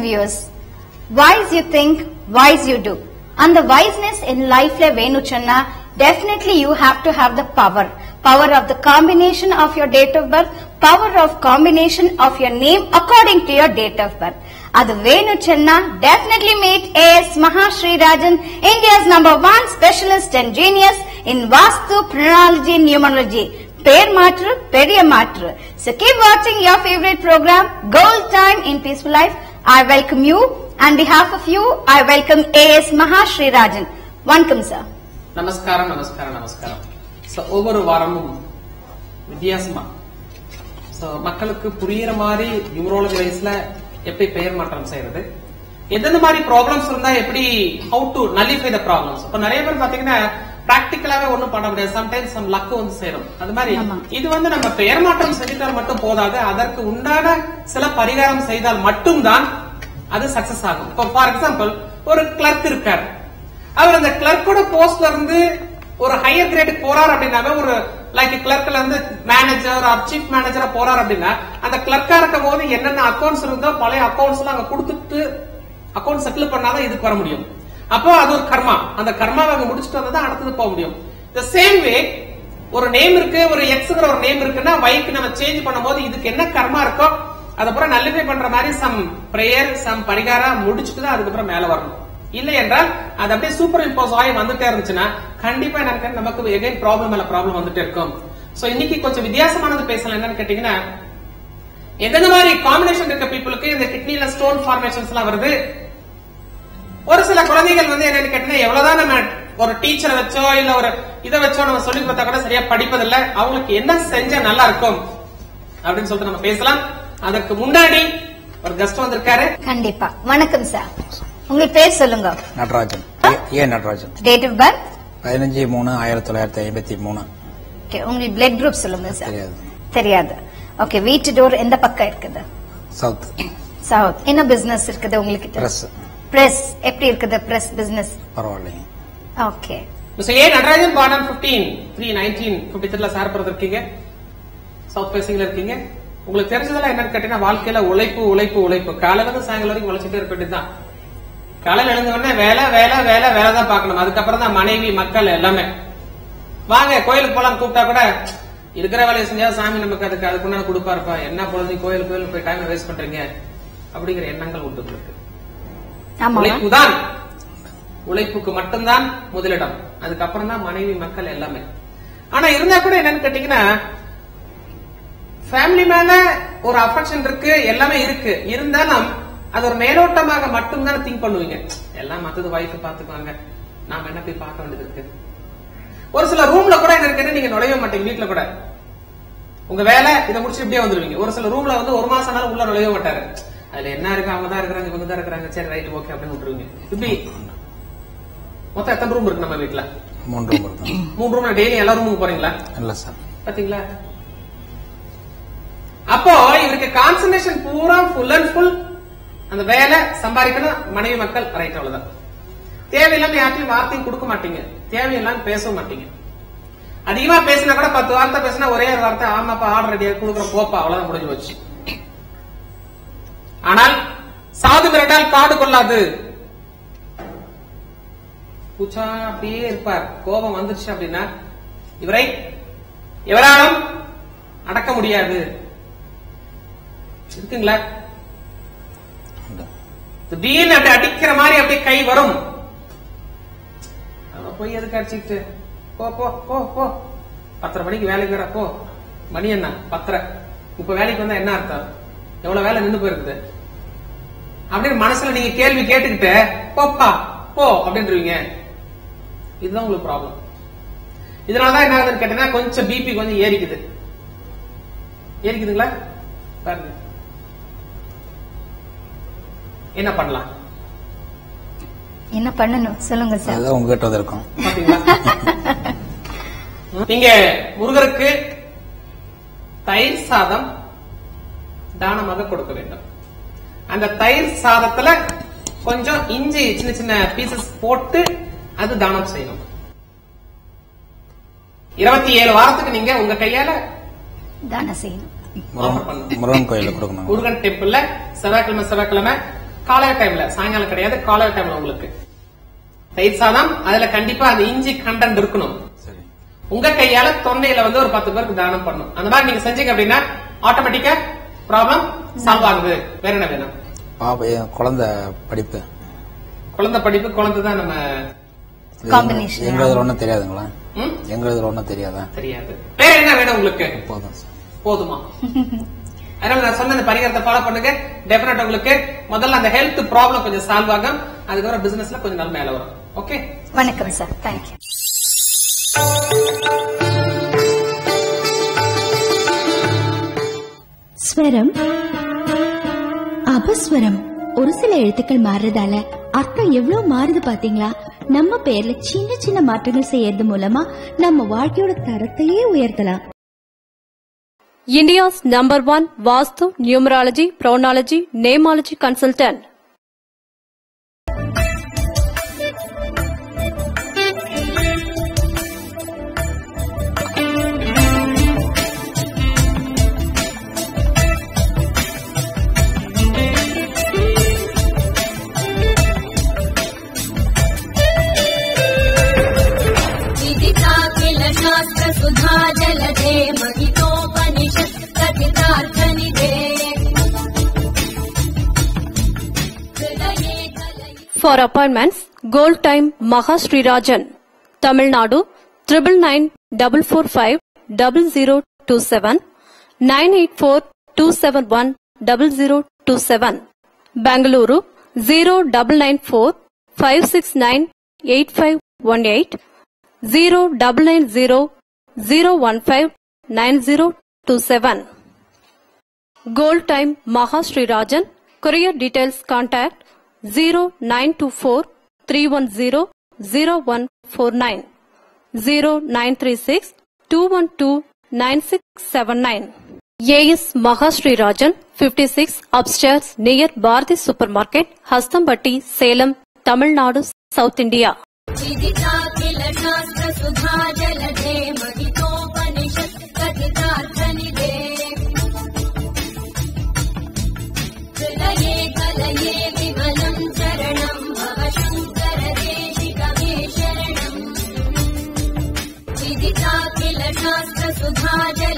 viewers. Wise you think, wise you do. And the wiseness in life le venu channa, definitely you have to have the power. Power of the combination of your date of birth, power of combination of your name according to your date of birth. அது வேணு சென்னா definitely meet AS Mahashri Rajan, India's number one specialist and genius in Vastu, Phrenology, and Numerology. பேர் மாற்று பெரிய மாற்று so keep watching your favorite program gold time in peaceful life i welcome you on behalf of you i welcome as mahashri rajan வணக்கம் sir நமஸ்காரம் நமஸ்காரம் நமஸ்காரம் So, ஒவ்வொரு வாரமும் வித்தியாசமா So, மக்களுக்கு புரியுற மாதிரி நியூமரோலஜி வைஸ்ல எப்படி பெயர் மாற்றம் செய்யறது எந்தெந்த மாதிரி ப்ராப்ளம்ஸ் இருந்தா எப்படி how to nullify the problems இப்ப நிறைய பேர் பாத்தீங்கன்னா பிராக்டிக்கலாவே ஒண்ணும் பண்ண முடியாது சம்டைம்ஸ் நம்ம லக் வந்து சேரும் அது மாதிரி ஆமா. இது வந்து நம்ம பெயர் மாற்றம் செஞ்சிட்டால் மட்டும் போதாது அதற்கு உண்டான சில பரிகாரம் செய்தால் மட்டும்தான் அது சக்சஸ் ஆகும் இப்போ ஃபார் எக்ஸாம்பிள் ஒரு கிளர்க் இருக்காரு அவர் அந்த கிளர்க்கோட போஸ்ட்ல இருந்து ஒரு ஹையர் கிரேடுக்கு போறாரு அப்படின்னாவே ஒரு லைக் கிளர்க்ல இருந்து மேனேஜர் ஆர் சீஃப் மேனேஜரா போறாரு அப்படின்னா அந்த கிளர்க்கா இருக்கும் போது என்னென்ன அக்கௌண்ட்ஸ் இருந்தோ பழைய அக்கௌண்ட்ஸ் எல்லாம் அங்க கொடுத்துட்டு அக்கௌண்ட் செட்டில் பண்ணாதான் இதுக்கு வர முடியும் அப்போ அது ஒரு கர்மா அந்த கர்மாவை அங்க முடிச்சுட்டு வந்தா தான் அடுத்தது போக முடியும் த சேம் வே ஒரு நேம் இருக்கு ஒரு எக்ஸ்ங்கிற ஒரு நேம் இருக்குன்னா வைக்கு நம்ம சேஞ்ச் பண்ணும்போது இதுக்கு என்ன கர்மா இருக்கோ அதை பூரா நல்லிஃபை பண்ற மாதிரி சம் பிரேயர் சம் பரிகாரம் முடிச்சுட்டு தான் அதுக்கப்புறம் மேல வரணும் இல்லை என்றால் அது அப்படியே சூப்பர் இம்போஸ் ஆகி வந்துட்டே இருந்துச்சுன்னா கண்டிப்பா எனக்கு நமக்கு எகைன் ப்ராப்ளம் மேல ப்ராப்ளம் வந்துட்டே இருக்கும் சோ இன்னைக்கு கொஞ்சம் வித்தியாசமானது பேசலாம் என்னன்னு கேட்டீங்கன்னா எந்தெந்த மாதிரி காம்பினேஷன் இருக்க பீப்புளுக்கு இந்த கிட்னில ஸ்டோன் ஃபார்மேஷன்ஸ் எல்லாம் வருது ஒரு சில குழந்தைகள் வந்து என்னன்னு கேட்டீங்கன்னா எவ்வளவுதான் நம்ம ஒரு டீச்சரை வச்சோ இல்ல ஒரு இதை வச்சோ நம்ம சொல்லி கொடுத்தா கூட சரியா படிப்பதில்ல அவங்களுக்கு என்ன செஞ்சா நல்லா இருக்கும் அப்படின்னு சொல்லிட்டு நம்ம பேசலாம் அதற்கு முன்னாடி ஒரு கெஸ்ட் வந்திருக்காரு கண்டிப்பா வணக்கம் சார் உங்க பேர் சொல்லுங்க Natarajan A- A Natarajan date of birth பதினஞ்சு மூணு ஆயிரத்தி தொள்ளாயிரத்தி ஐம்பத்தி மூணு ஓகே உங்க பிளட் குரூப் சொல்லுங்க சார் தெரியாது தெரியாது ஓகே வீட்டு டோர் எந்த பக்கம் இருக்குது சவுத் சவுத் என்ன பிசினஸ் இருக்குது உங்களுக்கு பிரஸ் பிரஸ் எப்படி இருக்குது பிரஸ் பிசினஸ் பரவாயில்லைங்க ஓகே மிஸ்டர் ஏ நடராஜன் பாடம் பிப்டீன் த்ரீ நைன்டீன் பிப்டி த்ரீல சார் பிறகு இருக்கீங்க சவுத் பேசிங்ல இருக்கீங்க உங்களுக்கு தெரிஞ்சதெல்லாம் என்னன்னு கேட்டீங்கன்னா வாழ்க்கையில உழைப்பு உழைப்பு உழைப்பு காலையில இருந்து சாயங்காலம் வரைக்கும் உழைச்சிட்டே இருக்க வேண்டியதுதான் காலையில எழுந்த உடனே வேலை வேலை வேலை வேலை தான் பார்க்கணும் அதுக்கப்புறம் தான் மனைவி மக்கள் எல்லாமே வாங்க கோயிலுக்கு போலாம் கூப்பிட்டா கூட இருக்கிற வேலையை செஞ்சா சாமி நமக்கு அதுக்கு அதுக்குன்னு கொடுப்பாருப்பா என்ன பொழுது கோயில் கோயில் போய் டைம் வேஸ்ட் பண்றீங்க அப்படிங்கிற எண்ணங்கள் உண்டு உங்களுக்கு ஆமா உழைப்புதான் உழைப்புக்கு மட்டும்தான் முதலிடம் அதுக்கப்புறம் தான் மனைவி மக்கள் எல்லாமே ஆனா இருந்தா கூட என்னன்னு கேட்டீங்கன்னா ஃபேமிலி மேல ஒரு அஃபெக்ஷன் இருக்கு எல்லாமே இருக்கு இருந்தாலும் அது ஒரு மேலோட்டமாக மட்டும்தான் திங்க் பண்ணுவீங்க எல்லாம் மத்தது வைஃப் பாத்துக்குவாங்க நாம என்ன போய் பார்க்க வேண்டியது இருக்கு ஒரு சில ரூம்ல கூட என்ன இருக்குன்னு நீங்க நுழைய மாட்டீங்க வீட்டுல கூட உங்க வேலை இதை முடிச்சுட்டு இப்படியே வந்துருவீங்க ஒரு சில ரூம்ல வந்து ஒரு மாசம் ஆனாலும் உள்ள நுழைய மாட்டாரு அதுல என்ன இருக்கு அவங்க தான் இருக்கிறாங்க இவங்க தான் இருக்கிறாங்க சரி ரைட் ஓகே அப்படின்னு விட்டுருவீங்க இப்படி மொத்தம் எத்தனை ரூம் இருக்கு நம்ம வீட்டுல மூன்று ரூம் இருக்கும் மூணு ரூம்ல டெய்லி எல்லா ரூமுக்கு போறீங்களா இல்ல சார் பாத்தீங்களா அப்போ இவருக்கு கான்சன்ட்ரேஷன் பூரா ஃபுல் அண்ட் ஃபுல் அந்த வேலை சம்பாதிக்கணும் மனைவி மக்கள் ரைட் அவ்வளவுதான் தேவையில்லாம யார்ட்டையும் வார்த்தையும் கொடுக்க மாட்டீங்க தேவையில்லாம பேசவும் மாட்டீங்க அதிகமா பேசினா கூட பத்து வார்த்தை பேசினா ஒரே ஒரு வார்த்தை ஆமாப்பா ஆர்டர் ரெடியா கொடுக்குற போப்பா அவ்வளவுதான் முடிஞ்சு போச்சு ஆனால் சாது மிரட்டால் காடு கொள்ளாது பூச்சா அப்படியே இருப்பார் கோபம் வந்துருச்சு அப்படின்னா இவரை எவராலும் அடக்க முடியாது இருக்குங்களா இல்ல. திடீர்னு அப்படி அடிக்கிற மாதிரி அப்படியே கை வரும் அவன் போய் எதுக்கு அடிச்சுக்கிட்டு போ போ போ போ பத்தரை மணிக்கு வேலைக்கு வர போ மணி என்ன பத்தரை இப்ப வேலைக்கு வந்தா என்ன அர்த்தம் எவ்வளவு வேலை நின்னு போயிருக்குது அப்படின்னு மனசுல நீங்க கேள்வி கேட்டுக்கிட்டு போப்பா போ அப்படின்றீங்க இதுதான் உங்களுக்கு ப்ராப்ளம் இதனாலதான் என்ன ஆகுதுன்னு கேட்டீங்கன்னா கொஞ்சம் பிபி கொஞ்சம் ஏறிக்குது ஏறிக்குதுங்களா பாருங்க என்ன பண்ணலாம் என்ன பண்ணணும் சொல்லுங்க சார் அதுதான் உங்ககிட்ட வந்திருக்கோம் பாத்தீங்களா? நீங்க முருகருக்கு தயிர் சாதம் தானமாக கொடுக்க வேண்டும் அந்த தயிர் சாதத்துல கொஞ்சம் இஞ்சி சின்ன சின்ன பீசஸ் போட்டு அது தானம் செய்யணும் இருபத்தி ஏழு வாரத்துக்கு நீங்க உங்க கையால தானம் செய்யணும் offer பண்ணணும். முருகன் முருகன் கோயில கொடுக்கணும் முருகன் டெம்பிள்ல செவ்வாய்க்கிழமை செவ்வாய்க்கிழமை காலையில டைம்ல சாயங்காலம் கிடையாது காலையில டைம்ல உங்களுக்கு தயிர் சாதம் அதுல கண்டிப்பா அந்த இஞ்சி கண்டென்ட் இருக்கணும் சரி உங்க கையால தொண்டையில வந்து ஒரு பத்து பேருக்கு தானம் பண்ணணும் அந்த மாதிரி நீங்க செஞ்சீங்க அப்படின்னா ஆட்டோமேட்டிக்கா ப்ராப்ளம் சால்வ் ஆகுது வேற என்ன வேணும் பாப்பா என் குழந்தை படிப்பு குழந்தை படிப்பு குழந்தை தான் நம்ம இது Combination. எங்க இதுல ஒண்ணும் தெரியாதுங்களா ம்? எங்க இதுல ஒண்ணும் தெரியாதா தெரியாது வேற என்ன வேணும் உங்களுக்கு போதும் சார் போதுமா அதனால நான் சொன்ன இந்த பரிகாரத்தை ஃபாலோ பண்ணுங்க டெபினட் உங்களுக்கு முதல்ல அந்த ஹெல்த் ப்ராப்ளம் கொஞ்சம் சால்வ் ஆகும் அதுக்கப்புறம் பிசினஸ்ல கொஞ்சம் நாள் மேல வரும் ஓகே வணக்கம் சார் தேங்க்யூ ஸ்வரம் அபஸ்வரம் ஒரு சில எழுத்துக்கள் மாறுறதால அர்த்தம் எவ்வளவு மாறுது பாத்தீங்களா நம்ம பேர்ல சின்ன சின்ன மாற்றங்கள் செய்யறது மூலமா நம்ம வாழ்க்கையோட தரத்தையே உயர்த்தலாம் India's number one Vastu Numerology Chronology Namology Consultant. विदिता किल शास्त्र सुधा जलधे महितोपनिषत् कथितार्थनिधे हृदये कलये For appointments, Gold Time Maha Sri Rajan, Tamil Nadu, triple nine double four five double zero two seven nine eight four two seven one double zero two seven. Bangalore zero double nine four five six nine eight five one eight zero double nine zero zero one five nine zero two seven. Gold Time Maha Sri Rajan. Courier details contact 0924 310 0149 0936 212 9679. AS Maha Sri Rajan 56 upstairs near Bharati Supermarket, Hastambatti, Salem, Tamil Nadu, South India. विदिता किल शास्त्र सुधा जलधे महितोपनिषत् कथितार्थनिधे हृदये कलये विमलम् चरणम् भव शङ्कर देशिकमे शरणम् विदिता किल शास्त्र सुधा जल